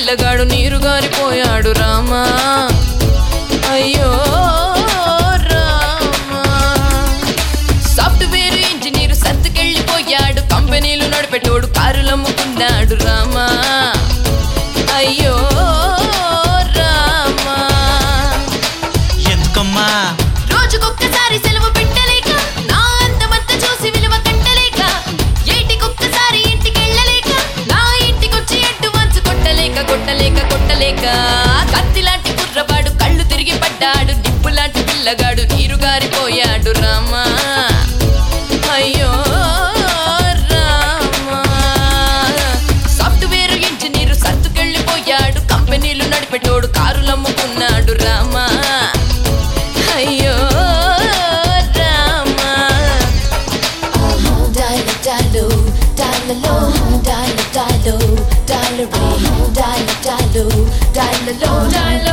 పిల్లగాడు నీరు గారిపోయాడు రామా అయ్యో రామా సాఫ్ట్వేర్ ఇంజనీర్ సర్దుకెళ్ళిపోయాడు కంపెనీలు నడిపెట్టోడు కారులు అమ్ముకున్నాడు రామా అయ్యో రామా ఎందుకమ్మా రోజుకొక్కసారి సెలవు పెట్టలేక నా అందమంతా చూసి విలువ కట్టలేక ఏటికొక్కసారి ఇంటికెళ్ళలేక నా ఇంటికొచ్చి అడ్వాన్స్ కొట్టలేక కొట్టలేక కొట్టలేక కత్తి లాంటి కుర్రవాడు కళ్ళు తిరిగి పడ్డాడు నిప్పు లాంటి పిల్లగాడు నీరు గారిపోయాడు రామా అయ్యో రామా సాఫ్ట్వేర్ ఇంజనీర్ సర్దుకెళ్ళిపోయాడు కంపెనీలు నడిపెట్టోడు కారులు అమ్ముకున్నాడు రామా అయ్యో Rama Dial dial dial low, dial dial dial dial dial dial low. చాలో.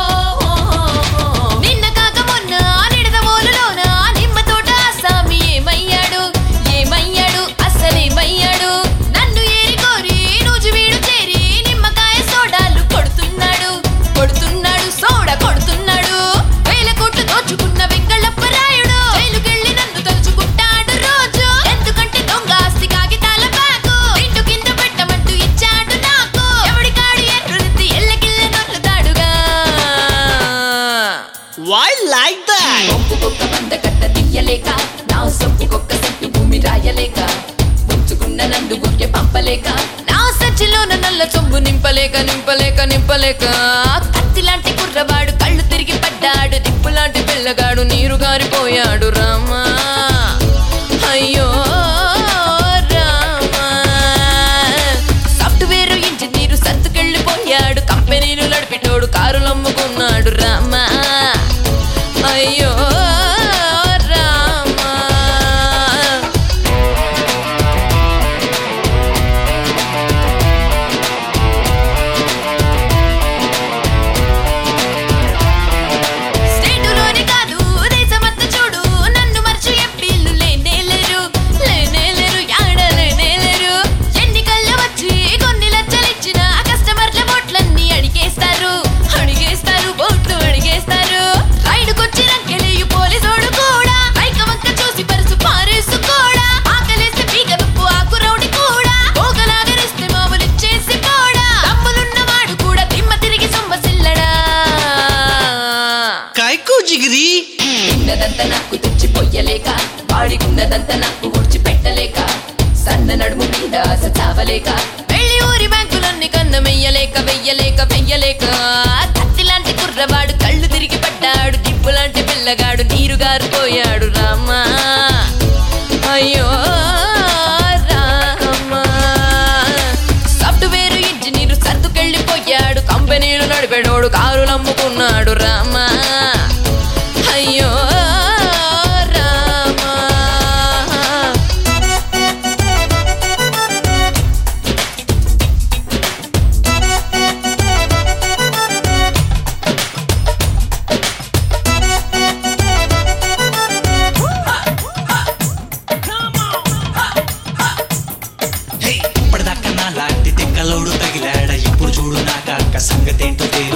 నిన్న కాక మొన్న నిడదవోలులోన నిమ్మ తోట ఆసామి ఏమయ్యాడు ఏమయ్యాడు అసలేమయ్యాడు నన్ను ఏరి కోరి రోజు వీడు చేరి నిమ్మకాయ సోడాలు కొడుతున్నాడు కొడుతున్నాడు సోడా కొడుతున్నాడు వేల కోట్లు దోచుకున్న వెంగళప్పరాయుడు జైలుకెళ్ళి నన్ను తలుచుకుంటాడు రోజు ఎందుకంటే దొంగ ఆస్తి కాగితాల బ్యాగు ఇంటు కింద పెట్టమంటూ ఇచ్చాడు నాకు ఎవడి కాడు ఎర్రుతి ఎల్లకిల్ల నొల్లుతాడుగా వై లైక్ దట్ ఒక్కొక్క మంద కట్ట తీయలేక నా సొప్పుకొక్క సెట్టు భూమి రాయలేక ఉంచుకున్న నందు గుర్కె పంపలేక నా సచ్చిలోన నల్ల చొంబు నింపలేక నింపలేక నింపలేక కత్తి లాంటి కుర్రవాడు కళ్ళు తిరిగి పడ్డాడు దిప్పు లాంటి పిల్లగాడు నీరు గారిపోయాడు రామా అయ్యో రామా సాఫ్ట్వేర్ ఇంజనీరు సర్దుకెళ్ళిపోయాడు కంపెనీలు నడిపెట్టోడు కారులు అమ్ముకున్నాడు రామా అయ్యో రామా స్టేటులోనే కాదు దేశమంతా చూడు నన్ను మర్చి ఎంపీలు లేనే లేరు లేనే లేరు యాడ లేనే లేరు ఎన్నికల్లో వచ్చి కొన్ని లచ్చలిచ్చిన కస్టమర్ల ఓట్లన్నీ అడిగేస్తారు అడిగేస్తారు ఓట్లు అడిగేస్తారు రైడుకొచ్చి రంకెలేయు పోలీసోడు కూడా రైక వంక చూసి పరుసు పారేసు కూడా ఆకలేస్తే పీక రుప్పు ఆకు రౌడి కూడా పోగలాగరిస్తే మామూలు చేసి కూడా డబ్బులున్నవాడు కూడా దిమ్మ తిరిగి సొమ్మసిల్లడా కైకు జిగిరి ఉన్నదంతా నాకు తెచ్చి పొయ్యలేక వాడికున్నదంతా నాకు ఊడ్చి పెట్టలేక సన్న నడుము మీద ఆశ చావలేక వెళ్ళి ఊరి బ్యాంకులన్నీ కన్న వెయ్యలేక వెయ్యలేక వెయ్యలేక కత్తి లాంటి కుర్రవాడు కళ్ళు తిరిగి పడ్డాడు దిప్పు లాంటి పిల్లగాడు నీరు గారిపోయాడు రామా అయ్యో రామా సాఫ్ట్వేర్ ఇంజనీర్ సర్దుకెళ్ళిపోయాడు కంపెనీలు నడిపెడోడు కారులు అమ్ముకున్నాడు రామా అయ్యో రామా హే ఇప్పటిదాకా నా లాంటి తిక్కలోడు తగిలాడ ఇప్పుడు చూడు నా కాక సంగతేంటో తేలి